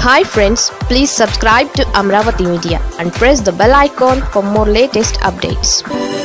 hi friends please subscribe to Amaravati media and press the bell icon for more latest updates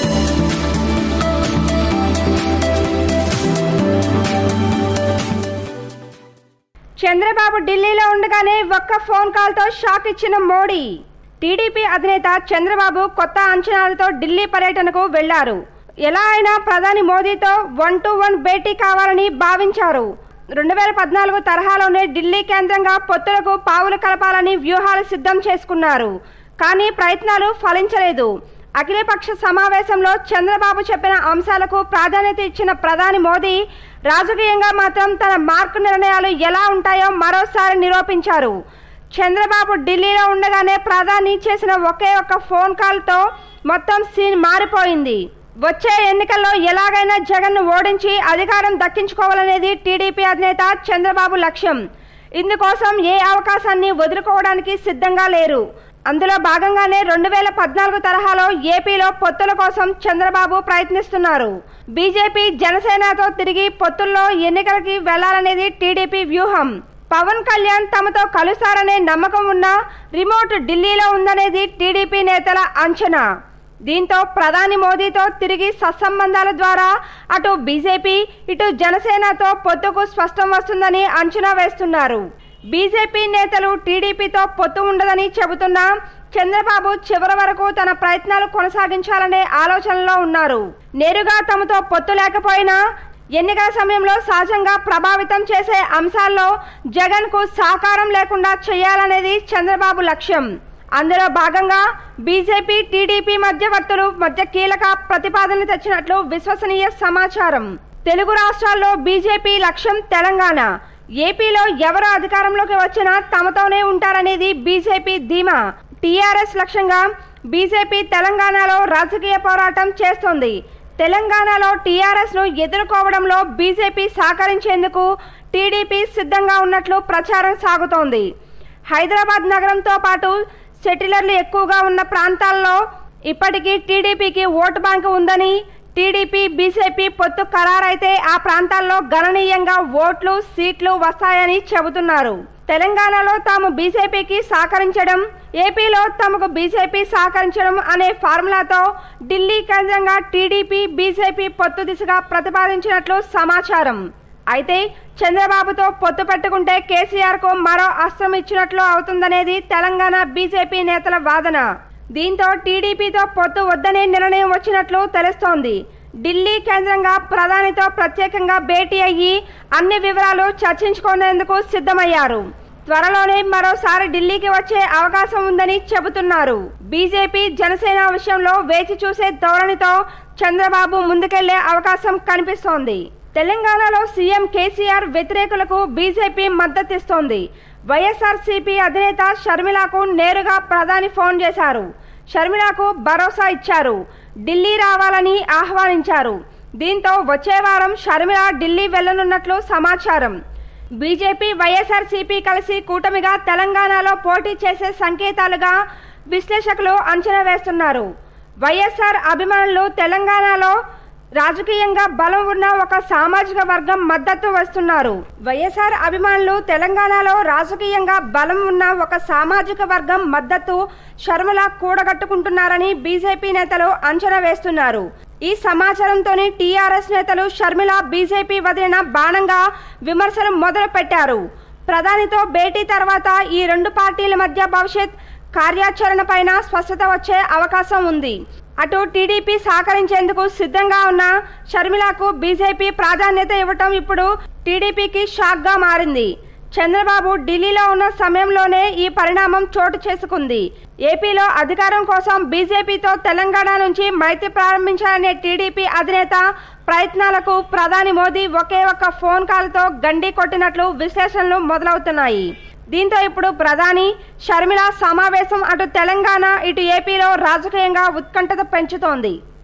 Chandrababu ఢిల్లీలో ఉండగానే ఒక్క phone కాల్తో shock ఇచ్చిన Modi TDP అధినేత చంద్రబాబు కొత్త అంచనాలతో ఢిల్లీ పర్యటనకు వెళ్లారు ఎలా అయినా ప్రధాని మోదీతో వన్ టు వన్ భేటీ కావాలని భావించారు రెండు వేల పద్నాలుగు తరహాలోనే ఢిల్లీ కేంద్రంగా పొత్తులకు పావులు కలపాలని వ్యూహాలు సిద్ధం చేసుకున్నారు కానీ ప్రయత్నాలు ఫలించలేదు అఖిలపక్ష సమావేశంలో చంద్రబాబు చెప్పిన అంశాలకు ప్రాధాన్యత ఇచ్చిన ప్రధాని మోదీ రాజకీయంగా మాత్రం తన మార్కు నిర్ణయాలు ఎలా ఉంటాయో మరోసారి నిరూపించారు చంద్రబాబు ఢిల్లీలో ఉండగానే ప్రధాని చేసిన ఒకే ఒక్క ఫోన్ కాల్తో మొత్తం సీన్ మారిపోయింది వచ్చే ఎన్నికల్లో ఎలాగైనా జగన్ను ఓడించి అధికారం దక్కించుకోవాలనేది టీడీపీ అధినేత చంద్రబాబు లక్ష్యం ఇందుకోసం ఏ అవకాశాన్ని వదులుకోవడానికి సిద్ధంగా లేరు అందులో భాగంగానే రెండు వేల పద్నాలుగు తరహాలో ఏపీలో పొత్తుల కోసం చంద్రబాబు ప్రయత్నిస్తున్నారు బీజేపీ జనసేనతో తిరిగి పొత్తుల్లో ఎన్నికలకి వెళ్లాలనేది టీడీపీ వ్యూహం పవన్ కళ్యాణ్ తమతో కలుస్తారనే నమ్మకం ఉన్నా రిమోట్ ఢిల్లీలో ఉందనేది టీడీపీ నేతల అంచనా దీంతో ప్రధాని మోదీతో తిరిగి సత్సంబంధాల ద్వారా అటు బీజేపీ ఇటు జనసేనతో పొత్తుకు స్పష్టం వస్తుందని అంచనా వేస్తున్నారు బీజేపీ నేతలు టీడీపీతో పొత్తు ఉండదని చెబుతున్నా చంద్రబాబు చివరి వరకు తన ప్రయత్నాలు కొనసాగించాలనే ఆలోచనలో ఉన్నారు నేరుగా తమతో పొత్తు లేకపోయినా ఎన్నికల సమయంలో సహజంగా ప్రభావితం చేసే అంశాల్లో జగన్ కు సహకారం లేకుండా చేయాలనేది చంద్రబాబు లక్ష్యం అందులో భాగంగా బీజేపీ టీడీపీ మధ్యవర్తులు మధ్య కీలక ప్రతిపాదన తెచ్చినట్లు విశ్వసనీయ సమాచారం తెలుగు రాష్ట్రాల్లో బీజేపీ లక్ష్యం తెలంగాణ ఏపీలో ఎవరు అధికారంలోకి వచ్చినా తమతోనే ఉంటారనేది బీజేపీ ధీమా టీఆర్ఎస్ లక్ష్యంగా బీజేపీ తెలంగాణలో రాజకీయ పోరాటం చేస్తోంది తెలంగాణలో టీఆర్ఎస్ ను ఎదుర్కోవడంలో బీజేపీ సహకరించేందుకు టీడీపీ సిద్ధంగా ఉన్నట్లు ప్రచారం సాగుతోంది హైదరాబాద్ నగరంతో పాటు సెటిలర్లు ఎక్కువగా ఉన్న ప్రాంతాల్లో ఇప్పటికీ టీడీపీకి ఓటు బ్యాంకు ఉందని టీడీపీ బీజేపీ పొత్తు ఖరారైతే ఆ ప్రాంతాల్లో గణనీయంగా ఓట్లు సీట్లు వస్తాయని చెబుతున్నారు తెలంగాణలో తాము బీజేపీకి సహకరించడం ఏపీలో తమకు బీజేపీ సహకరించడం అనే ఫార్ములాతో ఢిల్లీ కేంద్రంగా టీడీపీ బీజేపీ పొత్తు దిశగా ప్రతిపాదించినట్లు సమాచారం అయితే చంద్రబాబుతో పొత్తు పెట్టుకుంటే కేసీఆర్ కు మరో అస్త్రం ఇచ్చినట్లు అవుతుందనేది తెలంగాణ బీజేపీ నేతల వాదన దీంతో టీడీపీతో పొత్తు వద్దనే నిర్ణయం వచ్చినట్లు తెలుస్తోంది ఢిల్లీ కేంద్రంగా ప్రధానితో ప్రత్యేకంగా భేటీ అయ్యి అన్ని వివరాలు చర్చించుకునేందుకు సిద్ధమయ్యారు త్వరలోనే మరోసారి ఢిల్లీకి వచ్చే అవకాశం ఉందని చెబుతున్నారు బీజేపీ జనసేన విషయంలో వేచి చూసే ధోరణితో చంద్రబాబు ముందుకెళ్లే అవకాశం కనిపిస్తోంది తెలంగాణలో సీఎం కేసీఆర్ వ్యతిరేకులకు బీజేపీ మద్దతిస్తోంది వైఎస్ఆర్సీపీ అధినేత షర్మిలకు నేరుగా ప్రధాని ఫోన్ చేశారు షర్మిలకు భరోసా ఇచ్చారు ఢిల్లీ రావాలని ఆహ్వానించారు దీంతో వచ్చే వారం షర్మిల ఢిల్లీ వెళ్లనున్నట్లు సమాచారం బీజేపీ వైఎస్ఆర్సీపీ కలిసి కూటమిగా తెలంగాణలో పోటీ చేసే సంకేతాలుగా విశ్లేషకులు అంచనా వేస్తున్నారు వైఎస్ఆర్ అభిమానులు తెలంగాణలో రాజకీయంగా బలం ఉన్న ఒక సామాజిక వర్గం మద్దతు వస్తున్నారు వైఎస్ఆర్ అభిమానులు తెలంగాణలో రాజకీయంగా బలం ఉన్న ఒక సామాజిక వర్గం మద్దతు షర్మిల కూడగట్టుకుంటున్నారని బీజేపీ నేతలు అంచనా వేస్తున్నారు ఈ సమాచారంతోనే టీఆర్ఎస్ నేతలు షర్మిల బీజేపీ వదిలిన బాణంగా విమర్శలు మొదలు పెట్టారు ప్రధానితో భేటీ తర్వాత ఈ రెండు పార్టీల మధ్య భవిష్యత్ కార్యాచరణ పైన స్పష్టత వచ్చే అవకాశం ఉంది అటు టీడీపీ సహకరించేందుకు సిద్ధంగా ఉన్న షర్మిలకు బీజేపీ ప్రాధాన్యత ఇవ్వటం ఇప్పుడు టీడీపీకి షాక్ గా మారింది చంద్రబాబు ఢిల్లీలో ఉన్న సమయంలోనే ఈ పరిణామం చోటు చేసుకుంది ఏపీలో అధికారం కోసం బీజేపీతో తెలంగాణ నుంచి మైత్రి ప్రారంభించాలనే టీడీపీ అధినేత ప్రయత్నాలకు ప్రధాని మోదీ ఒకే ఒక్క ఫోన్ కాల్తో గండి కొట్టినట్లు విశ్లేషణలు మొదలవుతున్నాయి దీంతో ఇప్పుడు ప్రధాని షర్మిల సమావేశం అటు తెలంగాణ ఇటు ఏపీలో రాజకీయంగా ఉత్కంఠత పెంచుతోంది